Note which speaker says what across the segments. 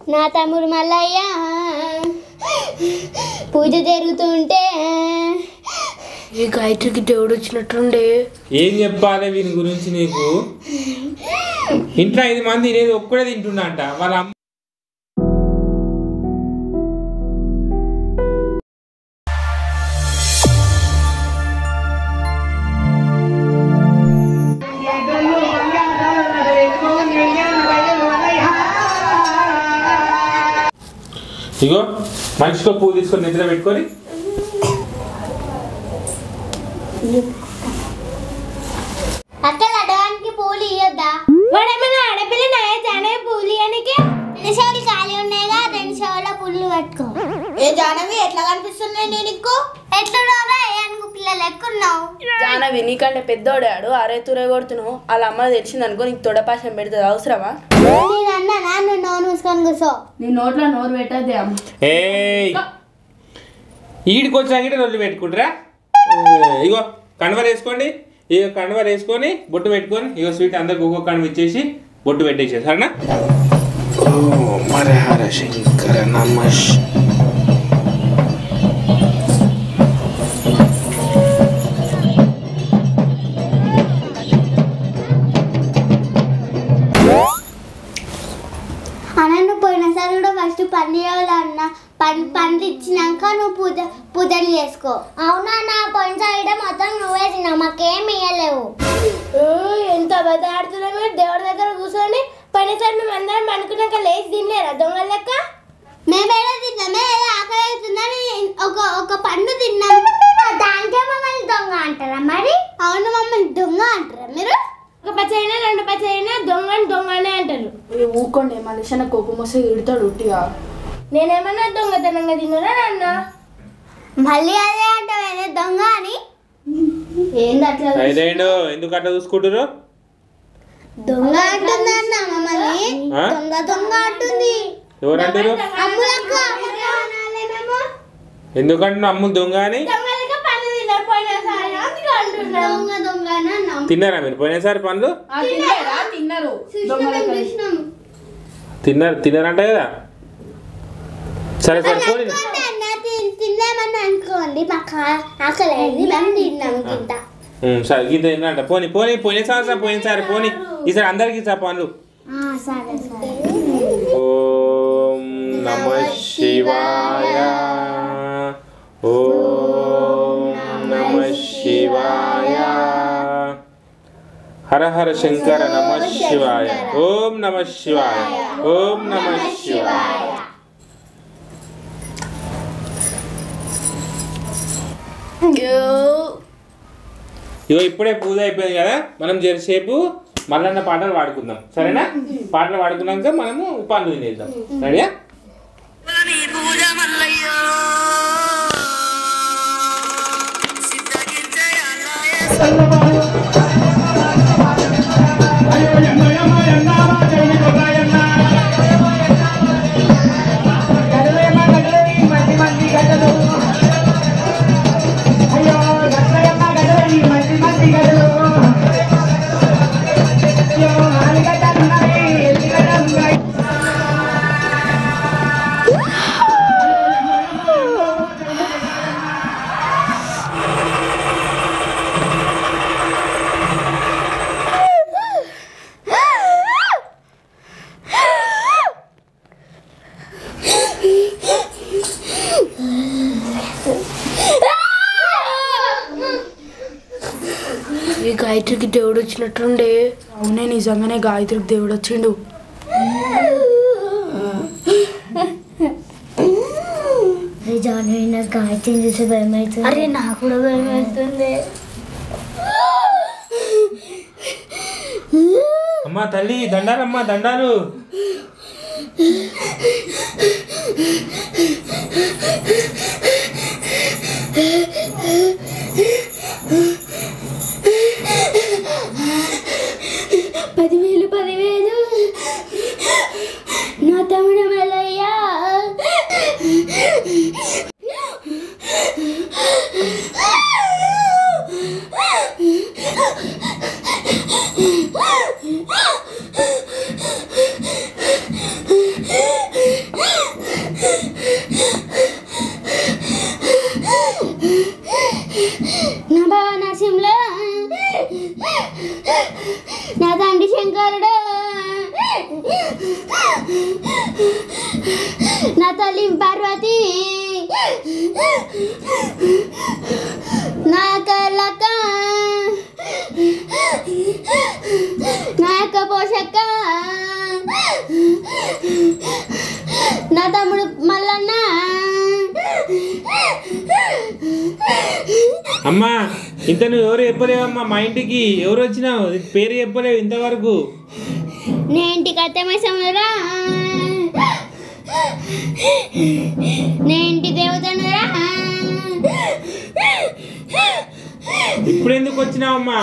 Speaker 1: నా తమ్ముడు మల్లయ్య పూజ జరుగుతుంటే
Speaker 2: ఈ గాయత్రికి దేవుడు వచ్చినట్టుండే
Speaker 3: ఏం చెప్పాలి వీని గురించి నీకు ఇంట్లో ఐదు మంది తినేది ఒక్కడే తింటున్నా అంట వాళ్ళ అమ్మ ఇగో మనిషికో పువ్వు తీసుకొని నిద్ర పెట్టుకొని
Speaker 1: అక్క లడవానికి పూలు ఇయ్యొద్దా
Speaker 2: వాడేమైనా ఆడపిల్ల జానే పూలి అనికి
Speaker 1: రెండు షవులు ఖాళీ ఉన్నాయిగా రెండు షవుల పుల్లు పట్టుకో
Speaker 4: ఏ జానవి ఎట్లా కనిపిస్తున్నాయి నేను నీకు
Speaker 1: ఎట్లున్నారా ఏ అనుకు పిల్లలు ఎక్కున్నావు
Speaker 5: జానవి నీకంటే పెద్దోడాడు అరే తురే కొడుతున్నావు వాళ్ళ అమ్మ తెలిసింది అనుకో నీకు తొడపాశం పెడుతుంది అవసరమా
Speaker 1: నేను అన్నానా నువ్వు నోరు మూసుకొని కూర్చో
Speaker 5: నీ నోట్లో నోరు పెట్టద్దే అమ్మ
Speaker 3: ఏయ్ ఈడికి వచ్చినాక రోజులు పెట్టుకుంటారా ఇగో కణవర్ వేసుకోండి ఇక కణవర్ వేసుకొని బొట్టు పెట్టుకొని ఇగో స్వీట్ అందరికి ఒక్కొక్క కణవ ఇచ్చేసి బొట్టు పెట్టేసి సరేనా ఓ మరహర శంకర నమశ్
Speaker 1: అన్న నువ్వు పోయినసారి కూడా ఫస్ట్ పండుగలు అన్న పం పండ్లు ఇచ్చినాక నువ్వు పూజ పూజలు చేసుకో అవునా నా పోయినసారి కూడా మొత్తం నువ్వే తిన్నావు మాకేం ఇయ్యలేవు
Speaker 2: ఎంత అబద్ధం ఆడుతున్నావు మీరు దేవుడి దగ్గర కూర్చొని పనిసారి మేము అందరం అనుకున్నాక లేచి తినలేరా దొంగ లెక్క
Speaker 1: మేమేదో తిన్నామే ఏదో ఆకలి అవుతుందని ఒక ఒక పండు తిన్నాం దానికే మమ్మల్ని దొంగ అంటారా మరి అవును మమ్మల్ని దొంగ అంటారా మీరు
Speaker 2: ఒక పచ్చ అయినా రెండు పచ్చ అయినా దొంగని దొంగనే అంటారు
Speaker 5: ఈ ఊకోండి మనిషి కోపం వస్తే తిడతాడు ఉట్టిగా
Speaker 2: నేనేమన్నా దొంగతనంగా తిన్నారా నాన్న
Speaker 1: మళ్ళీ అదే అంటావేనే దొంగ అని ఏంది అట్లా
Speaker 3: ఐదేండు ఎందుకు అట్లా చూసుకుంటారు
Speaker 1: దొంగ అంటుంది అన్న మమ్మల్ని
Speaker 3: ఆ?
Speaker 1: దొంగ దొంగ అంటుంది
Speaker 3: ఎవరంటారు
Speaker 1: అమ్ములక్క అనాలేమేమో
Speaker 3: ఎందుకంటున్నా అమ్ములు దొంగ అని
Speaker 2: దొంగ లెక్క పని తిన్నారు పోయినసారి అందుకే అంటున్నాను
Speaker 1: దొంగ దొంగ అని అన్నాం
Speaker 3: తిన్నారా మీరు పోయినసారి పనులు
Speaker 5: తిన్నారా తిన్నారు
Speaker 1: చూసినాం మేము చూసినాం
Speaker 3: తిన్నారు తిన్నారంట కదా సరే సరే పోనీ
Speaker 1: అనుకోండి అన్న తిన్- తినలేమని అనుకోండి మాకు ఆ- ఆకలి అయింది మేము తిన్నాం తింటా
Speaker 3: ఉమ్, సరే గీత తిన్నారంట పోనీ పోనీ పోయిన సంవత్సరం పోయినసారి పోనీ ఈసారి అందరికి ఇచ్చా పనులు
Speaker 1: సరే సరే
Speaker 3: ఓం నమ శివాయ ఓం నమ శివాయ హర హర శంకర నమ శివాయ ఓం నమ శివాయ ఓం నమ శివాయ ఇగో ఇప్పుడే పూజ అయిపోయింది కదా మనం జరసేపు మల్లన్న పాటలు పాడుకుందాం సరేనా పాటలు పాడుకున్నాక మనము పనులు తినేద్దాం రెడీయా
Speaker 2: ఈ గాయత్రికి దేవుడు వచ్చినట్టుండే
Speaker 5: అవునే నిజంగానే గాయత్రికి దేవుడు వచ్చిండు
Speaker 1: జాను నాకు గాయత్రి చూసి భయం అవుతుంది అరే నాకు కూడా భయం అవుతుంది
Speaker 3: అమ్మా తల్లి దండాలమ్మా దండాలు
Speaker 1: పదివేలు పదివేలు నా తమ్ముడు మల్లయ్యా నా తల్లి పార్వతి నా యొక్క లక్క నా యొక్క పోషక్క నా తమ్ముడు మల్లన్న
Speaker 3: అమ్మా ఇంత నువ్వు ఎవరు చెప్పలేవమ్మా మా ఇంటికి ఎవరు వచ్చినావు పేరు చెప్పలేవు ఇంతవరకు
Speaker 1: నే ఇంటికి అత్తమేసమురా నే ఇంటి దేవతనురా
Speaker 3: ఇప్పుడు ఎందుకు వచ్చినావమ్మా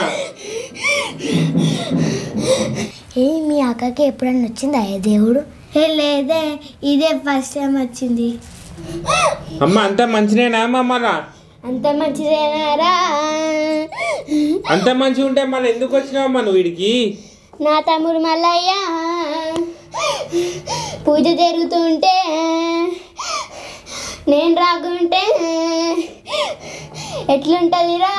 Speaker 1: ఏ మీ అక్కకి ఎప్పుడన్నా వచ్చిందా ఏ దేవుడు ఏ లేదే ఇదే ఫస్ట్ టైం వచ్చింది
Speaker 3: అమ్మ అంతా మంచినేనా అమ్మ మళ్ళా
Speaker 1: అంత మంచిదేనారా
Speaker 3: అంత మంచిగా ఉంటే మళ్ళీ ఎందుకు వచ్చినావమ్మా నువ్వు వీడికి
Speaker 1: నా తమ్ముడు మల్లయ్య పూజ జరుగుతుంటే నేను రాకుంటే ఎట్లుంటదిరా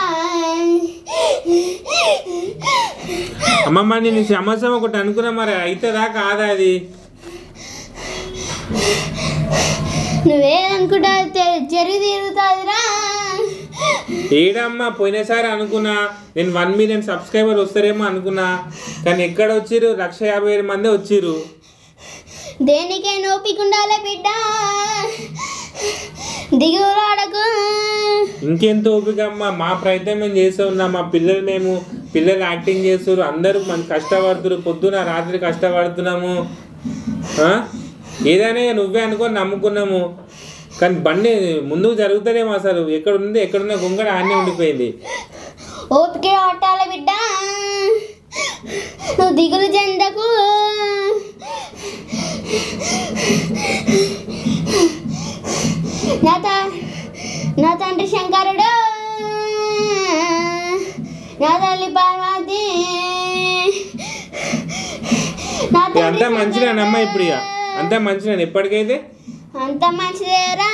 Speaker 3: అమ్మమ్మ నేను సమస్య ఒకటి అనుకున్నా మరి అవుతుందా కాదా అది
Speaker 1: నువ్వేదనుకుంటా జరుగు తిరుగుతుందిరా
Speaker 3: ఏడమ్మా పోయినసారి అనుకున్నా నేను వన్ మిలియన్ సబ్స్క్రైబర్ వస్తారేమో అనుకున్నా కానీ ఎక్కడ వచ్చిర్రు లక్ష యాభై వేల మంది వచ్చిర్రు
Speaker 1: దేనికే నోపిక ఉండాలి బిడ్డ దిగురాడకు
Speaker 3: ఇంకెంత ఓపిక అమ్మా మా ప్రయత్నం మేము చేస్తూ ఉన్నాం మా పిల్లలు మేము పిల్లలు యాక్టింగ్ చేస్తారు అందరూ మన కష్టపడుతున్నారు పొద్దున రాత్రి కష్టపడుతున్నాము ఆ? ఏదైనా ఇక నువ్వే అనుకొని నమ్ముకున్నాము కానీ బండి ముందుకు జరుగుతలేము అసలు ఎక్కడ ఉంది ఎక్కడున్న గొంగడ ఆనే ఉండిపోయింది
Speaker 1: ఓపిక పట్టాలి బిడ్డ నువ్వు దిగులు చెందకు నా త- నా తండ్రి శంకరుడు నా తల్లి పార్వతి నా
Speaker 3: ఇక
Speaker 1: తండ్రి
Speaker 3: అంతా మంచిదేనమ్మ ఇప్పుడు ఇక అంతా మంచిదేనా ఎప్పటికైతే
Speaker 1: అంత మంచిదేరా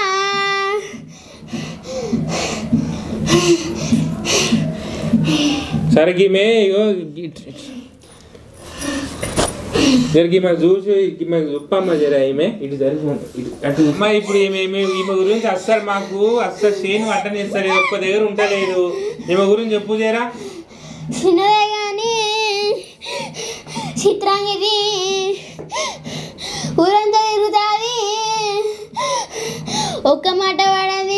Speaker 3: సరే ఈమె ఇగో జర ఈమె చూసి ఈమె చెప్పమ్మ జర ఈమె ఇటు జరిగి ఇటు అటు అమ్మ ఇప్పుడు ఈమె ఈమె ఈమె గురించి అస్సలు మాకు అస్సలు చేను అట్టనిస్తారు ఒక్క దగ్గర ఉంటలేదు ఈమె గురించి చెప్పు జరా
Speaker 1: చిన్నదే కానీ చిత్రాంగిది ఊరంతా తిరుగుతుంది ఒక్క మాట పడది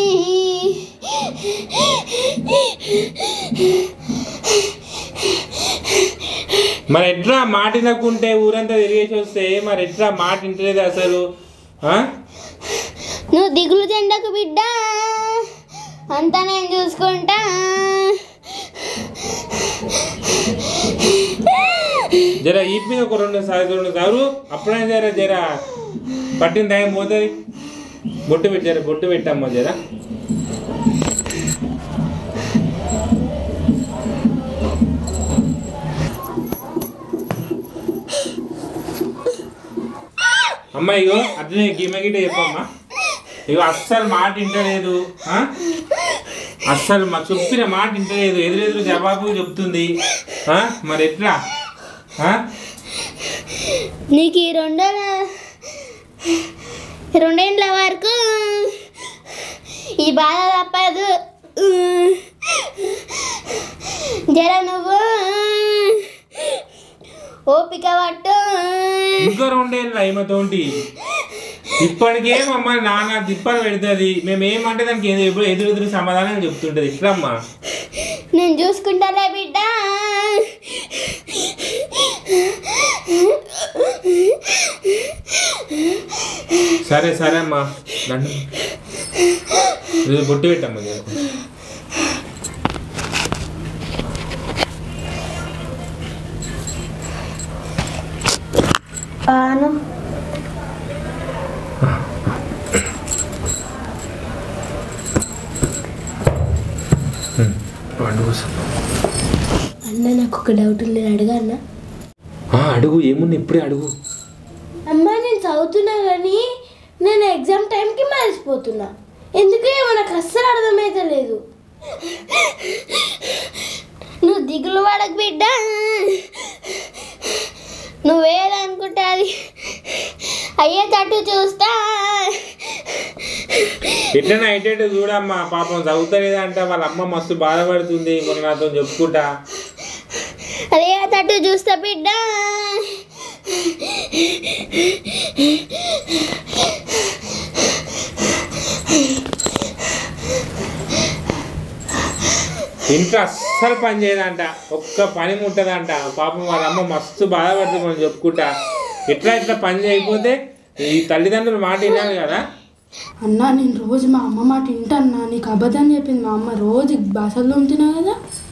Speaker 3: మరి ఎట్లా మాట వినకుంటే ఊరంతా తిరిగేసి వస్తే మరి ఎట్లా మాట వింటలేదు అసలు ఆ?
Speaker 1: నువ్వు దిగులు చెందకు బిడ్డ అంతా నేను చూసుకుంటా
Speaker 3: జర ఈ మీద ఒక రెండు సార్లు రెండు సార్లు అప్పుడే జర జర పట్టిన టైం పోతుంది బొట్టు పెట్టి జర బొట్టు పెట్టమ్మా జర అమ్మా ఇగో అట్లనే గిమ్మ గిట్ట చెప్పమ్మా ఇగో అస్సలు మాట వింటలేదు ఆ? అస్సలు మా చెప్పిన మాట వింటలేదు ఎదురెదురు జవాబు చెప్తుంది ఆ? మరి ఎట్లా ఆ?
Speaker 1: నీకు ఈ రెండో రెండేండ్ల వరకు ఈ బాధ తప్పదు జర నువ్వు ఓపిక పట్టు
Speaker 3: ఇంకా రెండేళ్ళు ఈమెతోటి ఇప్పటికే మమ్మల్ని నాన్న తిప్పలు పెడుతుంది మేము ఏమంటే దానికి ఏదో ఎప్పుడు ఎదురు ఎదురు సమాధానం చెప్తుంటది ఇట్లమ్మా
Speaker 1: నేను చూసుకుంటాలే బిడ్డ
Speaker 3: సరే సరే అమ్మా నన్ను ఇది బొట్టు పెట్టమ్మా జర.
Speaker 2: పానం
Speaker 3: పండు కోసం.
Speaker 2: అన్న నాకు ఒక డౌట్ ఉంది నేను అడగా అన్న
Speaker 3: ఆ, అడుగు ఏముంది ఇప్పుడే అడుగు
Speaker 2: అమ్మ నేను చదువుతున్నా కానీ నేను ఎగ్జామ్ టైంకి మర్చిపోతున్నా ఎందుకు ఏమో నాకు అస్సలు అర్థమైతే లేదు
Speaker 1: నువ్వు దిగులు పడకు బిడ్డ నువ్వేదనుకుంటే అది అయ్యేటట్టు చూస్తా
Speaker 3: ఎట్లనే అయితే చూడమ్మా పాపం చదువుతలేదంట వాళ్ళ అమ్మ మస్తు బాధపడుతుంది మొన్న నాతో చెప్పుకుంటా
Speaker 1: అదే తట్టు చూస్తా బిడ్డ
Speaker 3: ఇంట్లో అస్సలు పని చేయదంట ఒక్క పని ముట్టదంట పాపం వాళ్ళ అమ్మ మస్తు బాధపడుతుంది మనం చెప్పుకుంటా ఎట్లా ఇట్లా పని చేయకపోతే ఈ తల్లిదండ్రులు మాట వినాలి కదా
Speaker 5: అన్నా నేను రోజు మా అమ్మ మాట వింటన్నా నీకు అబద్ధం చెప్పింది మా అమ్మ రోజు బాసలు తోముతున్నా కదా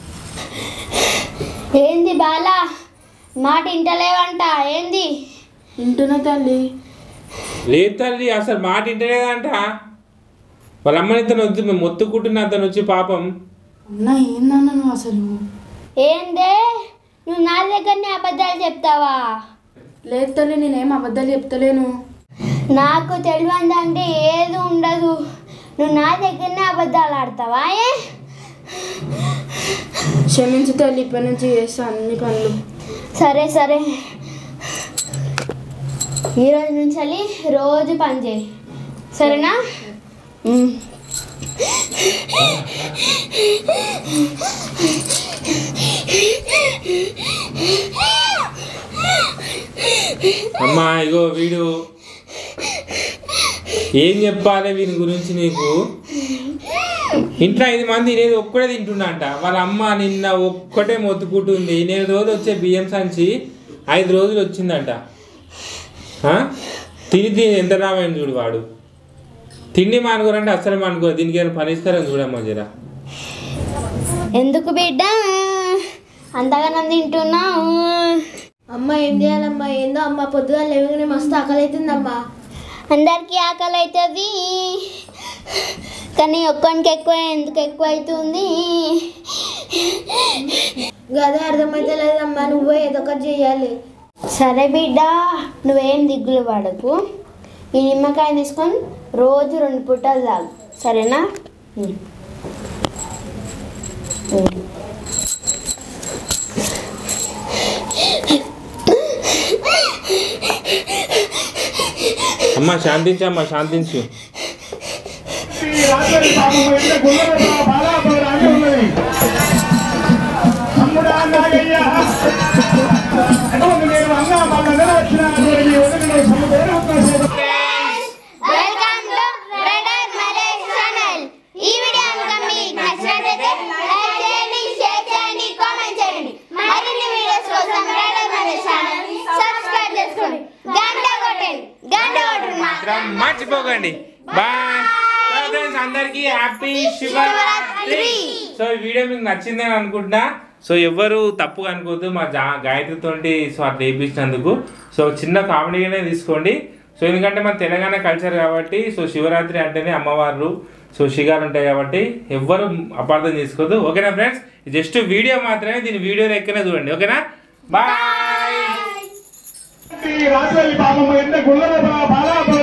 Speaker 1: ఏంది బాలా మాట ఇంటలేవంట ఏంది
Speaker 5: వింటున్నా తల్లి
Speaker 3: లేదు తల్లి అసలు మాట వింటలేదంట వాళ్ళ అమ్మని ఇతను వచ్చి మేము మొత్తుకుంటున్న అతను వచ్చి పాపం
Speaker 5: అన్న ఏందన్నా నువ్వు అసలు
Speaker 1: ఏందే నువ్వు నా దగ్గరనే అబద్ధాలు చెప్తావా
Speaker 5: లేదు తల్లి నేనేం అబద్ధాలు చెప్తలేను
Speaker 1: నాకు తెలియదంటే ఏది ఉండదు నువ్వు నా దగ్గరనే అబద్ధాలు ఆడతావా ఏ
Speaker 5: క్షమించు తల్లి ఇప్పటి నుంచి చేస్తా అన్ని పనులు
Speaker 1: సరే సరే ఈరోజు నుంచి వెళ్ళి రోజు పని చేయి సరేనా ఉమ్.
Speaker 3: అమ్మా ఇగో వీడు ఏం చెప్పాలి వీని గురించి నీకు ఇంట్లో ఐదు మంది నేను ఒక్కడే తింటున్నా అంట వాళ్ళ అమ్మ నిన్న ఒక్కటే మొత్తుకుంటుంది నేను రోజు వచ్చే బియ్యం సంచి ఐదు రోజులు వచ్చిందంట ఆ? తిని తిని ఎంత రామైంది చూడు వాడు తిండి మానుకోరంటే అస్సలు మానుకో దీనికి ఏమైనా పరిష్కారం చూడమ్మా జరా
Speaker 1: ఎందుకు బిడ్డ అంతగానం తింటున్నావు
Speaker 2: అమ్మ ఏం చేయాలమ్మా ఏందో అమ్మ పొద్దుగా లేవగానే మస్తు ఆకలి అవుతుందమ్మా
Speaker 1: అందరికీ ఆకలి అవుతుంది కానీ ఒక్కనికి ఎక్కువ ఎందుకు ఎక్కువ అవుతుంది
Speaker 2: గదే అర్థమైతే లేదమ్మా నువ్వే ఏదో ఒకటి చేయాలి
Speaker 1: సరే బిడ్డ నువ్వేం దిగులు పడకు ఈ నిమ్మకాయ తీసుకొని రోజు రెండు పుట్టలు తాగు సరేనా ఉమ్. ఉమ్.
Speaker 3: అమ్మ శాంతించమ్మా శాంతించు
Speaker 6: రాత్రి పాపం ఎంత గుండెలో బాధాపడరాని ఉన్నది తమ్ముడా నాగయ్య అటువంటి నేను అన్నా వాళ్ళందరూ వచ్చిన ఈ వదిలిన సముద్రం
Speaker 1: వెల్కమ్ టు రెడర్ మలేష్ ఛానల్ ఈ వీడియో కనుక మీకు నచ్చినట్లయితే లైక్ చేయండి షేర్ చేయండి కామెంట్ చేయండి మరిన్ని వీడియోస్ కోసం రెడర్ మలేష్ ఛానల్ సబ్స్క్రైబ్ చేసుకోండి గంట కొట్టండి గంట కొట్టండి
Speaker 3: మాత్రం మర్చిపోకండి బాయ్ ఫ్రెండ్స్ అందరికి హ్యాపీ శివరాత్రి సో ఈ వీడియో మీకు నచ్చిందని అనుకుంటున్నా సో ఎవ్వరు తప్పుగా అనుకోవద్దు మా జా గాయత్రితోటి సో అట్లా వేయించినందుకు సో చిన్న కామెడీగానే తీసుకోండి సో ఎందుకంటే మన తెలంగాణ కల్చర్ కాబట్టి సో శివరాత్రి అంటేనే అమ్మవార్లు సో షిగాలు ఉంటాయి కాబట్టి ఎవ్వరు అపార్థం చేసుకోవద్దు ఓకేనా ఫ్రెండ్స్ జస్ట్ వీడియో మాత్రమే దీని వీడియో లెక్కనే చూడండి ఓకేనా బాయ్
Speaker 6: రాత్రి పాపం ఎంత గుండెలో బాధాపడ